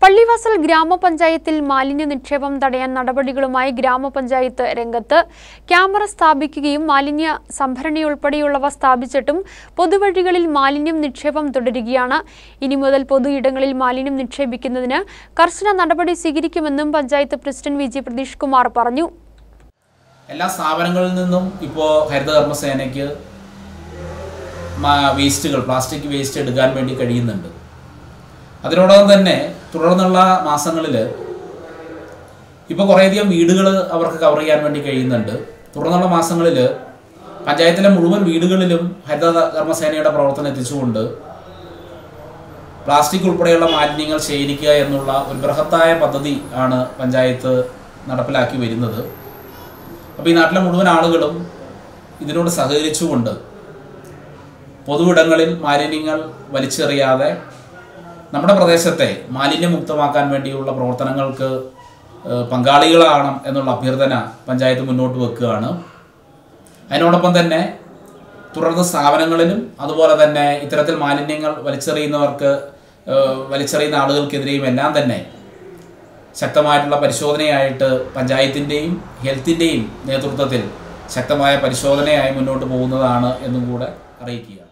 പള്ളിവാസൽ ഗ്രാമപഞ്ചായത്തിൽ മാലിന്യ നിക്ഷേപം തടയാൻ നടപടികളുമായി ഗ്രാമപഞ്ചായത്ത് രംഗത്ത് ക്യാമറ സ്ഥാപിക്കുകയും മാലിന്യ സംഭരണി ഉൾപ്പെടെയുള്ളവ സ്ഥാപിച്ചിട്ടും പൊതുവഴികളിൽ മാലിന്യം നിക്ഷേപം തുടരുകയാണ് ഇനി മുതൽ പൊതു ഇടങ്ങളിൽ മാലിന്യം നിക്ഷേപിക്കുന്നതിന് കർശന നടപടി സ്വീകരിക്കുമെന്നും panchayat president V G Pratheesh Kumar പറഞ്ഞു എല്ലാ സ്ഥാപനങ്ങളിൽ നിന്നും ഇപ്പോൾ ഹരിതകർമ്മസേനയ്ക്ക് മാ- വേസ്റ്റുകൾ പ്ലാസ്റ്റിക് വേസ്റ്റ് എടുക്കാൻ വേണ്ടി കഴിയുന്നുണ്ട് അതിനോടൊപ്പം തന്നെ തുടർന്നുള്ള മാസങ്ങളിൽ ഇപ്പോൾ കുറേയധികം വീടുകൾ അവർക്ക് കവർ ചെയ്യാൻ വേണ്ടി കഴിയുന്നുണ്ട് തുടർന്നുള്ള മാസങ്ങളിൽ പഞ്ചായത്തിലെ മുഴുവൻ വീടുകളിലും ഹരിത കർമ്മസേനയുടെ പ്രവർത്തനം എത്തിച്ചുകൊണ്ട് പ്ലാസ്റ്റിക് ഉൾപ്പെടെയുള്ള മാലിന്യങ്ങൾ ശേഖരിക്കുക എന്നുള്ള ഒരു ബൃഹത്തായ പദ്ധതി ആണ് പഞ്ചായത്ത് നടപ്പിലാക്കി വരുന്നത് അപ്പോൾ ഈ നാട്ടിലെ മുഴുവൻ ആളുകളും ഇതിനോട് സഹകരിച്ചുകൊണ്ട് പൊതുവിടങ്ങളിൽ മാലിന്യങ്ങൾ വലിച്ചെറിയാതെ നമ്മുടെ പ്രദേശത്തെ മാലിന്യമുക്തമാക്കാൻ വേണ്ടിയുള്ള പ്രവർത്തനങ്ങൾക്ക് ഏഹ്, പങ്കാളികളാകണം എന്നുള്ള അഭ്യർത്ഥന പഞ്ചായത്ത് മുന്നോട്ട് വെക്കുകയാണ് അതിനോടൊപ്പം തന്നെ തുടർന്ന് സ്ഥാപനങ്ങളിലും അതുപോലെ തന്നെ ഇത്തരത്തിൽ മാലിന്യങ്ങൾ വലിച്ചെറിയുന്നവർക്ക് ഏഹ്, വലിച്ചെറിയുന്ന ആളുകൾക്കെതിരെയും എല്ലാം തന്നെ ശക്തമായിട്ടുള്ള പരിശോധനയായിട്ട് പഞ്ചായത്തിൻ്റെയും ഹെൽത്തിൻ്റെയും നേതൃത്വത്തിൽ ശക്തമായ പരിശോധനയായി മുന്നോട്ട് പോകുന്നതാണ് എന്നും കൂടെ അറിയിക്കുക